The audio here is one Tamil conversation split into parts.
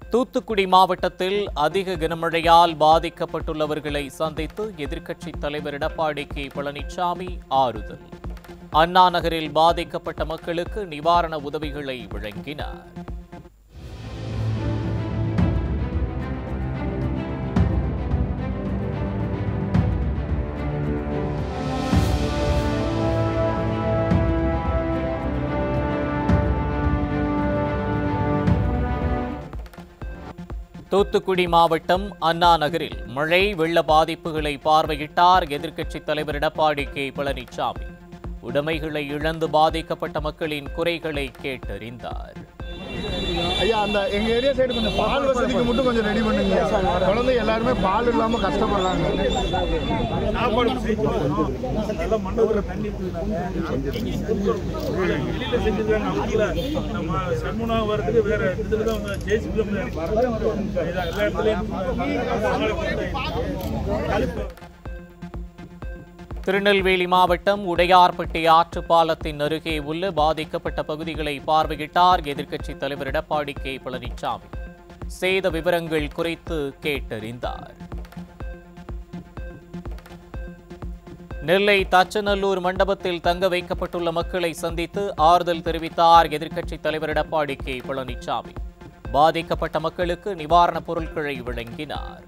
தூத்துக்குடி மாவட்டத்தில் அதிக கனமழையால் பாதிக்கப்பட்டுள்ளவர்களை சந்தித்து எதிர்க்கட்சித் தலைவர் எடப்பாடி கே பழனிசாமி ஆறுதல் அண்ணா நகரில் பாதிக்கப்பட்ட மக்களுக்கு நிவாரண உதவிகளை வழங்கினார் தூத்துக்குடி மாவட்டம் அண்ணா நகரில் மழை வெள்ள பாதிப்புகளை பார்வையிட்டார் எதிர்க்கட்சித் தலைவர் எடப்பாடி கே பழனிசாமி உடைமைகளை இழந்து பாதிக்கப்பட்ட மக்களின் குறைகளை கேட்டறிந்தார் ஐயா அந்த எங்க ஏரியா சைடு கொஞ்சம் பால் வசதிக்கு மட்டும் கொஞ்சம் ரெடி பண்ணுங்க குழந்தை எல்லாருமே பால் இல்லாம கஷ்டப்படுறாங்க சாப்பாடு செய்யணும். நல்ல மண்டபத்துல தண்ணி வெளியில செஞ்சுருக்காங்க அவங்கள நம்ம சண்முனா வரதுக்கு வேற இதுல தான் வந்து ஜேசிபி எல்லா இடத்துலயும் கழிப்பு திருநெல்வேலி மாவட்டம் உடையார்பட்டி ஆற்று பாலத்தின் அருகே உள்ள பாதிக்கப்பட்ட பகுதிகளை பார்வையிட்டார் எதிர்க்கட்சித் தலைவர் எடப்பாடி கே பழனிசாமி சேத விவரங்கள் குறித்து கேட்டறிந்தார் நெல்லை தச்சநல்லூர் மண்டபத்தில் தங்க வைக்கப்பட்டுள்ள மக்களை சந்தித்து ஆறுதல் தெரிவித்தார் எதிர்க்கட்சித் தலைவர் எடப்பாடி கே பழனிசாமி பாதிக்கப்பட்ட மக்களுக்கு நிவாரணப் பொருட்களை வழங்கினார்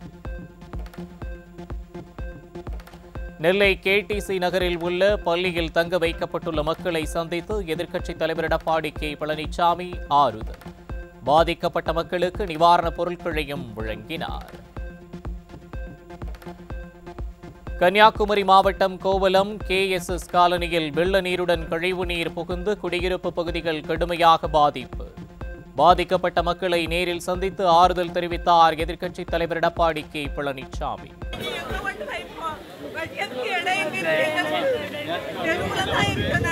நெல்லை கேடிசி நகரில் உள்ள பள்ளியில் தங்க வைக்கப்பட்டுள்ள மக்களை சந்தித்து எதிர்க்கட்சித் தலைவர் எடப்பாடி கே பழனிசாமி ஆறுதல் பாதிக்கப்பட்ட மக்களுக்கு நிவாரணப் பொருட்களையும் வழங்கினார் கன்னியாகுமரி மாவட்டம் கோவலம் கேஎஸ்எஸ் காலனியில் வெள்ள நீருடன் கழிவு நீர் புகுந்து குடியிருப்பு பகுதிகள் கடுமையாக பாதிப்பு பாதிக்கப்பட்ட மக்களை நேரில் சந்தித்து ஆறுதல் தெரிவித்தார் எதிர்க்கட்சித் தலைவர் எடப்பாடி கே பழனிசாமி எதுக்கு இடம் எங்க இருக்கு? தெருவுல தான் இருக்கோம்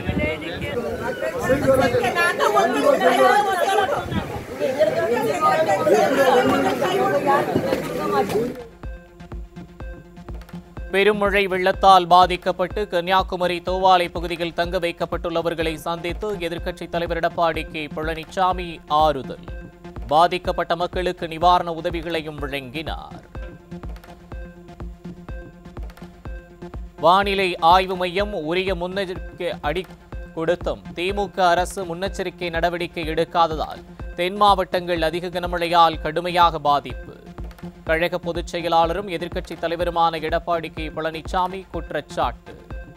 நாங்க. நாங்க ஒத்துழைப்பு பெருமழை வெள்ளத்தால் பாதிக்கப்பட்டு கன்னியாகுமரி தோவாலை பகுதியில் தங்க வைக்கப்பட்டுள்ளவர்களை சந்தித்து எதிர்க்கட்சித் தலைவர் எடப்பாடி கே பழனிசாமி ஆறுதல் பாதிக்கப்பட்ட மக்களுக்கு நிவாரண உதவிகளையும் வழங்கினார் வானிலை ஆய்வு மையம் உரிய முன்னெச்சரிக்கை அடி கொடுத்தும் திமுக அரசு முன்னெச்சரிக்கை நடவடிக்கை எடுக்காததால் தென் மாவட்டங்கள் அதிக கனமழையால் கடுமையாக பாதிப்பு கழக பொதுச் செயலாளரும் எதிர்க்கட்சித் தலைவருமான எடப்பாடி கே பழனிசாமி குற்றச்சாட்டு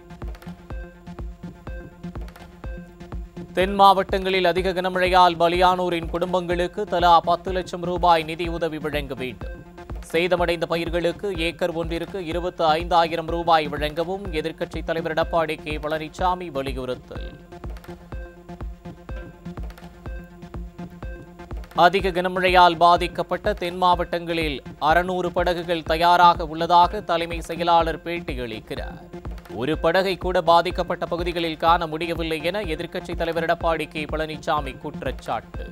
தென் மாவட்டங்களில் அதிக கனமழையால் பலியானோரின் குடும்பங்களுக்கு தலா பத்து லட்சம் ரூபாய் நிதியுதவி வழங்க வேண்டும் சேதமடைந்த பயிர்களுக்கு ஏக்கர் ஒன்றிற்கு இருபத்து ஐந்தாயிரம் ரூபாய் வழங்கவும் எதிர்க்கட்சித் தலைவர் எடப்பாடி கே பழனிசாமி வலியுறுத்தல் அதிக கனமழையால் பாதிக்கப்பட்ட தென் மாவட்டங்களில் அறுநூறு படகுகள் தயாராக உள்ளதாக தலைமை செயலாளர் பேட்டியளிக்கிறார் ஒரு படகை கூட பாதிக்கப்பட்ட பகுதிகளில் காண முடியவில்லை என எதிர்க்கட்சித் தலைவர் எடப்பாடி கே பழனிசாமி குற்றச்சாட்டு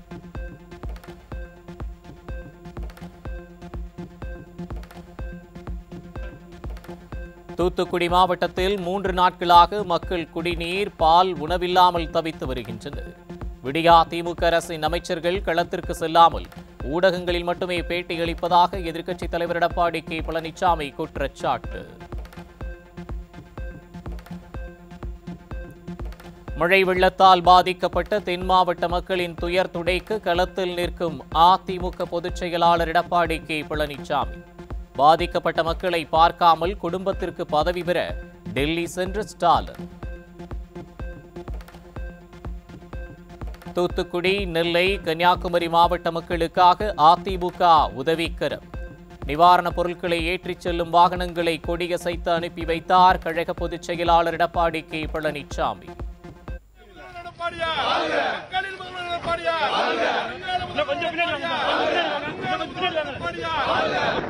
தூத்துக்குடி மாவட்டத்தில் மூன்று நாட்களாக மக்கள் குடிநீர் பால் உணவில்லாமல் தவித்து வருகின்றனர் விடியா திமுக அரசின் அமைச்சர்கள் களத்திற்கு செல்லாமல் ஊடகங்களில் மட்டுமே பேட்டியளிப்பதாக எதிர்க்கட்சித் தலைவர் எடப்பாடி கே பழனிசாமி குற்றச்சாட்டு மழை வெள்ளத்தால் பாதிக்கப்பட்ட தென் மாவட்ட மக்களின் துயர் துடைக்கு களத்தில் நிற்கும் அதிமுக பொதுச் செயலாளர் எடப்பாடி கே பழனிசாமி பாதிக்கப்பட்ட மக்களை பார்க்காமல் குடும்பத்திற்கு பதவி பெற டெல்லி சென்ற ஸ்டாலின் தூத்துக்குடி நெல்லை கன்னியாகுமரி மாவட்ட மக்களுக்காக அதிமுக உதவிக்கரம் நிவாரணப் பொருட்களை ஏற்றிச் செல்லும் வாகனங்களை கொடியசைத்து அனுப்பி வைத்தார் கழக பொதுச் செயலாளர் எடப்பாடி கே பழனிசாமி கொஞ்சம் பின்னாடி வாங்க. கொஞ்சம் பின்னாடி வாங்க.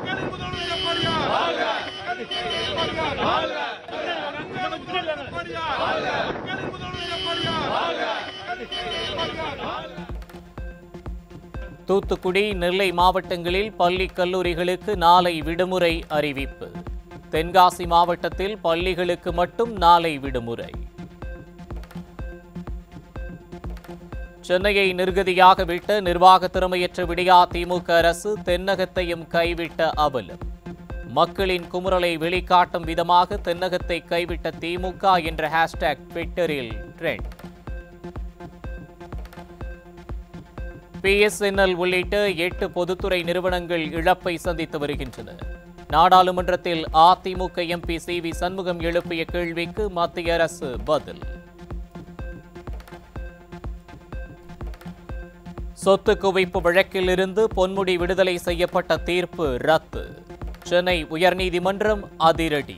கொஞ்சம் பின்னாடி வாங்க. தூத்துக்குடி நெல்லை மாவட்டங்களில் பள்ளி கல்லூரிகளுக்கு நாளை விடுமுறை அறிவிப்பு தென்காசி மாவட்டத்தில் பள்ளிகளுக்கு மட்டும் நாளை விடுமுறை சென்னையை நிர்கதியாக விட்ட நிர்வாக திறமையற்ற விடியா திமுக அரசு தென்னகத்தையும் கைவிட்ட அவலம் மக்களின் குமுறலை வெளிக்காட்டும் விதமாக தென்னகத்தை கைவிட்ட திமுக என்ற ஹேஷ்டேக் ட்விட்டரில் ட்ரெண்ட் பிஎஸ்என்எல் உள்ளிட்ட எட்டு பொதுத்துறை நிறுவனங்கள் இழப்பை சந்தித்து வருகின்றன நாடாளுமன்றத்தில் அதிமுக எம்பி சி வி சண்முகம் எழுப்பிய கேள்விக்கு மத்திய அரசு பதில் சொத்து குவிப்பு வழக்கிலிருந்து பொன்முடி விடுதலை செய்யப்பட்ட தீர்ப்பு ரத்து சென்னை உயர்நீதிமன்றம் அதிரடி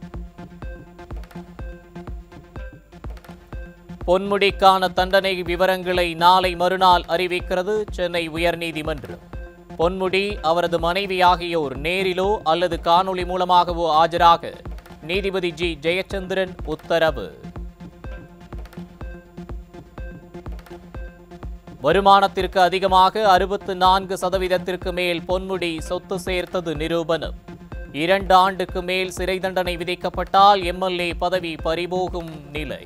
பொன்முடிக்கான தண்டனை விவரங்களை நாளை மறுநாள் அறிவிக்கிறது சென்னை உயர்நீதிமன்றம் பொன்முடி அவரது மனைவி ஆகியோர் நேரிலோ அல்லது காணொளி மூலமாகவோ ஆஜராக நீதிபதி ஜி ஜெயச்சந்திரன் உத்தரவு வருமானத்திற்கு அதிகமாக அறுபத்து நான்கு சதவீதத்திற்கு மேல் பொன்முடி சொத்து சேர்த்தது நிரூபணம் இரண்டு ஆண்டுக்கு மேல் சிறை தண்டனை விதிக்கப்பட்டால் எம்எல்ஏ பதவி பறிபோகும் நிலை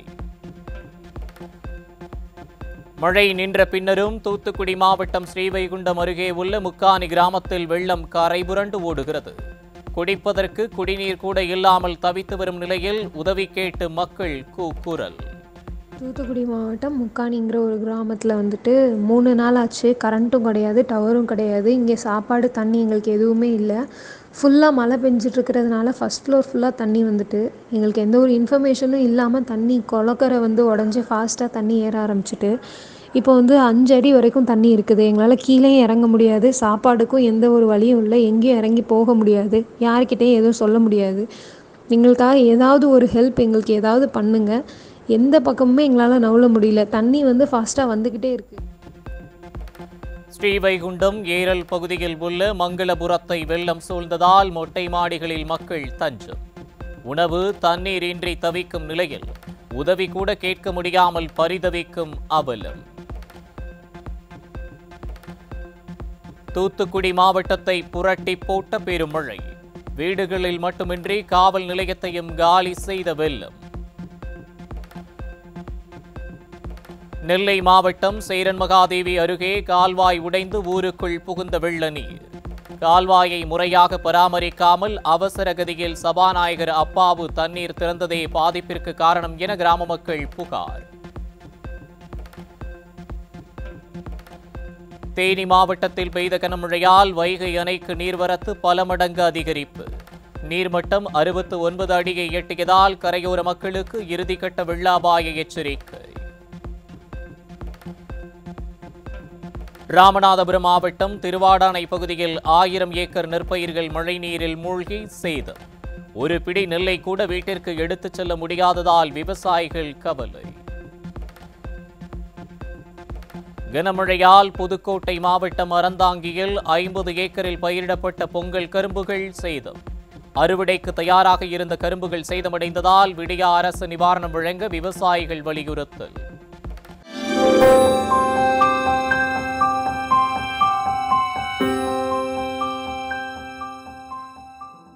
மழை நின்ற பின்னரும் தூத்துக்குடி மாவட்டம் ஸ்ரீவைகுண்டம் அருகே உள்ள முக்கானி கிராமத்தில் வெள்ளம் கரை புரண்டு ஓடுகிறது குடிப்பதற்கு குடிநீர் கூட இல்லாமல் தவித்து வரும் நிலையில் உதவி கேட்டு மக்கள் கூக்குரல் தூத்துக்குடி மாவட்டம் முக்காணிங்கிற ஒரு கிராமத்தில் வந்துட்டு மூணு நாள் ஆச்சு கரண்ட்டும் கிடையாது டவரும் கிடையாது இங்கே சாப்பாடு தண்ணி எங்களுக்கு எதுவுமே இல்லை ஃபுல்லாக மழை பெஞ்சிட்டு இருக்கிறதுனால ஃபஸ்ட் ஃப்ளோர் ஃபுல்லாக தண்ணி வந்துட்டு எங்களுக்கு எந்த ஒரு இன்ஃபர்மேஷனும் இல்லாமல் தண்ணி குளக்கரை வந்து உடஞ்சி ஃபாஸ்ட்டாக தண்ணி ஏற ஆரம்பிச்சிட்டு இப்போ வந்து அஞ்சு அடி வரைக்கும் தண்ணி இருக்குது எங்களால் கீழே இறங்க முடியாது சாப்பாடுக்கும் எந்த ஒரு வழியும் இல்லை எங்கேயும் இறங்கி போக முடியாது யார்கிட்டயும் எதுவும் சொல்ல முடியாது எங்களுக்காக ஏதாவது ஒரு ஹெல்ப் எங்களுக்கு ஏதாவது பண்ணுங்கள் எந்த பக்கமுமே எங்களால் நவுல முடியல தண்ணி வந்து ஃபாஸ்ட்டாக வந்துக்கிட்டே இருக்குது ஸ்ரீவைகுண்டம் ஏரல் பகுதியில் உள்ள மங்களபுரத்தை வெள்ளம் சூழ்ந்ததால் மொட்டை மாடிகளில் மக்கள் தஞ்சம் உணவு தண்ணீர் இன்றி தவிக்கும் நிலையில் உதவி கூட கேட்க முடியாமல் பரிதவிக்கும் அவலம் தூத்துக்குடி மாவட்டத்தை புரட்டி போட்ட பெருமழை வீடுகளில் மட்டுமின்றி காவல் நிலையத்தையும் காலி செய்த வெள்ளம் நெல்லை மாவட்டம் சேரன் மகாதேவி அருகே கால்வாய் உடைந்து ஊருக்குள் புகுந்த வெள்ள நீர் கால்வாயை முறையாக பராமரிக்காமல் அவசர கதியில் சபாநாயகர் அப்பாவு தண்ணீர் திறந்ததே பாதிப்பிற்கு காரணம் என கிராம மக்கள் புகார் தேனி மாவட்டத்தில் பெய்த கனமழையால் வைகை அணைக்கு நீர்வரத்து பல மடங்கு அதிகரிப்பு நீர்மட்டம் அறுபத்து ஒன்பது அடியை எட்டியதால் கரையோர மக்களுக்கு இறுதிக்கட்ட வெள்ள அபாய எச்சரிக்கை ராமநாதபுரம் மாவட்டம் திருவாடானை பகுதியில் ஆயிரம் ஏக்கர் நெற்பயிர்கள் மழைநீரில் மூழ்கி சேதம் ஒரு பிடி நெல்லை கூட வீட்டிற்கு எடுத்துச் செல்ல முடியாததால் விவசாயிகள் கவலை கனமழையால் புதுக்கோட்டை மாவட்டம் அறந்தாங்கியில் ஐம்பது ஏக்கரில் பயிரிடப்பட்ட பொங்கல் கரும்புகள் சேதம் அறுவடைக்கு தயாராக இருந்த கரும்புகள் சேதமடைந்ததால் விடிய அரசு நிவாரணம் வழங்க விவசாயிகள் வலியுறுத்தல்